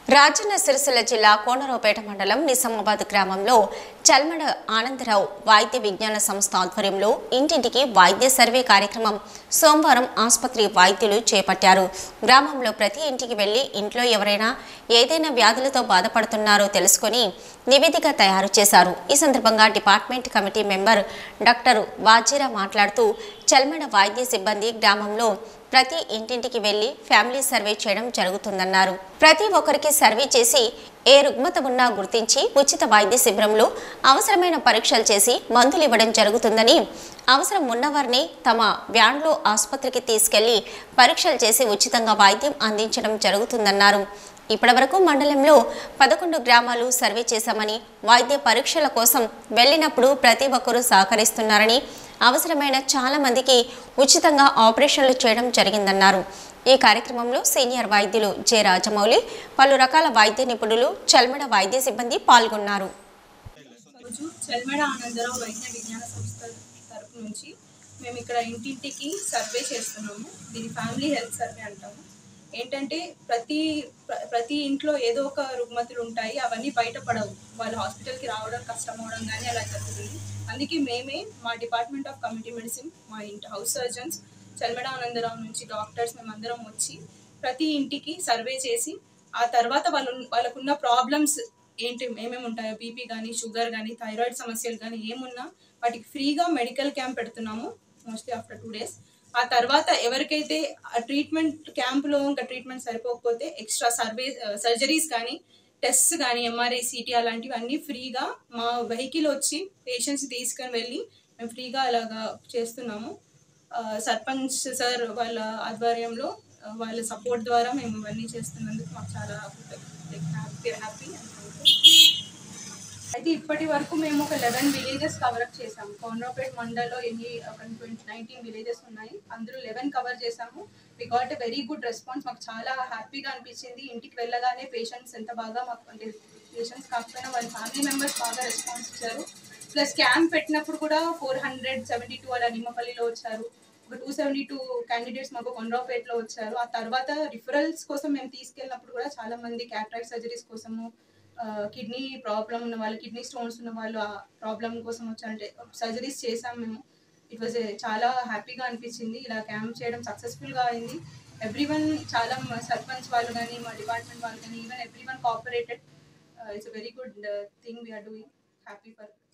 రాజన్న సిరిసిల్ల జిల్లా కోనరావుపేట మండలం నిజామాబాద్ గ్రామంలో చల్మడ ఆనందరావు వైద్య విజ్ఞాన సంస్థ ఆధ్వర్యంలో ఇంటింటికి వైద్య సర్వే కార్యక్రమం సోమవారం ఆసుపత్రి వైద్యులు చేపట్టారు గ్రామంలో ప్రతి ఇంటికి వెళ్లి ఇంట్లో ఎవరైనా ఏదైనా వ్యాధులతో బాధపడుతున్నారో తెలుసుకొని నివేదిక తయారు చేశారు ఈ సందర్భంగా department committee member doctor Vajira మాట్లాడుతూ చల్మడ వైద్య సిబ్బంది గ్రామంలో ప్రతి ఇంటింటికి వెళ్లి ఫ్యామిలీ సర్వే చేయడం జరుగుతుందన్నారు ప్రతి ఒక్కరికి సర్వే చేసి ఏ రుగ్మత ఉన్నా గుర్తించి ఉచిత వైద్య శిబిరంలో అవసరమైన పరీక్షలు చేసి మందులు ఇవ్వడం జరుగుతుందని అవసరం ఉన్నవారిని తమ వ్యాన్లో ఆసుపత్రికి తీసుకెళ్లి పరీక్షలు చేసి ఉచితంగా వైద్యం అందించడం జరుగుతుందన్నారు ఇప్పటివరకు మండలంలో పదకొండు గ్రామాలు సర్వే చేశామని వైద్య పరీక్షల కోసం వెళ్ళినప్పుడు ప్రతి ఒక్కరూ సహకరిస్తున్నారని అవసరమైన చాలా మందికి ఉచితంగా ఆపరేషన్లు చేయడం జరిగిందన్నారు ఈ కార్యక్రమంలో సీనియర్ వైద్యులు జె రాజమౌళి పలు రకాల వైద్య నిపుణులు చల్మడ వైద్య సిబ్బంది పాల్గొన్నారు రోజు చెల్మెడ ఆనందరావు వైద్య విజ్ఞాన సంస్థ తరపు నుంచి మేము ఇక్కడ ఇంటింటికి సర్వే చేస్తున్నాము దీని ఫ్యామిలీ హెల్త్ సర్వే అంటాము ఏంటంటే ప్రతి ప్ర- ప్రతి ఇంట్లో ఏదో ఒక రుగ్మతులు ఉంటాయి అవన్నీ బయటపడవు వాళ్ళు హాస్పిటల్కి రావడం కష్టం అవడం కానీ అలా జరుగుతుంది అందుకే మేమే మా డిపార్ట్మెంట్ ఆఫ్ కమ్యూనిటీ మెడిసిన్ మా ఇంటి హౌస్ సర్జన్స్ చల్మెడ ఆనందరావు నుంచి డాక్టర్స్ మేమందరం వచ్చి ప్రతి ఇంటికి సర్వే చేసి ఆ తర్వాత వాళ్ళు వాళ్ళకున్న ప్రాబ్లమ్స్ ఏంటి ఏమేమి ఉంటాయో బీపీ కానీ షుగర్ కానీ థైరాయిడ్ సమస్యలు కానీ ఏమున్నా వాటికి ఫ్రీగా మెడికల్ క్యాంప్ పెడుతున్నాము మోస్ట్లీ ఆఫ్టర్ టూ డేస్ ఆ తర్వాత ఎవరికైతే ఆ ట్రీట్మెంట్ క్యాంప్లో ఇంకా ట్రీట్మెంట్ సరిపోకపోతే ఎక్స్ట్రా సర్వే సర్జరీస్ కానీ టెస్ట్ కానీ ఎంఆర్ఐ సిటీ అలాంటివి అన్నీ ఫ్రీగా మా వెహికల్ వచ్చి పేషెంట్స్ తీసుకొని వెళ్ళి మేము ఫ్రీగా అలాగా చేస్తున్నాము ఆ, సర్పంచ్ సార్ వాళ్ళ ఆధ్వర్యంలో ఆ, వాళ్ళ సపోర్ట్ ద్వారా మేము ఇవన్నీ చేస్తున్నందుకు మాకు చాలా హ్యాపీ హ్యాపీ అయితే ఇప్పటి వరకు మేము ఒక లెవెన్ విలేజెస్ కవర్ అప్ చేసాము కోనరాపేట్ మండల్లో ఎన్ని ఒక ట్వంటీ నైన్టీన్ విలేజెస్ ఉన్నాయి అందులో లెవెన్ కవర్ చేసాము we got a very good response మాకు చాలా హ్యాపీగా అనిపించింది ఇంటికి వెళ్ళగానే పేషెంట్స్ ఎంత బాగా మాకు అంటే పేషెంట్స్ కాకపోయినా వాళ్ళ ఫ్యామిలీ మెంబర్స్ బాగా రెస్పాన్స్ ఇచ్చారు ప్లస్ క్యాంప్ పెట్టినప్పుడు కూడా ఫోర్ హండ్రెడ్ సెవెంటీ టూ అలా నిమ్మపల్లిలో వచ్చారు ఒక టూ సెవెంటీ టూ క్యాండిడేట్స్ మాకు కొండ్రాపేటలో వచ్చారు ఆ తర్వాత రిఫరల్స్ కోసం మేము తీసుకెళ్ళినప్పుడు కూడా చాలా మంది క్యాట్రాక్ట్ సర్జరీస్ కోసము కిడ్నీ ప్రాబ్లం ఉన్న వాళ్ళు కిడ్నీ స్టోన్స్ ఉన్న వాళ్ళు ఆ ప్రాబ్లం కోసం వచ్చారంటే సర్జరీస్ చేసాం మేము ఇట్ వాజ్ చాలా హ్యాపీగా అనిపించింది ఇలా క్యాంప్ చేయడం సక్సెస్ఫుల్గా అయింది ఎవ్రీ వన్ చాలా మ- సర్పంచ్ వాళ్ళు కానీ మా డిపార్ట్మెంట్ వాళ్ళు కానీ even every one cooperated it's very good thing we are doing happy for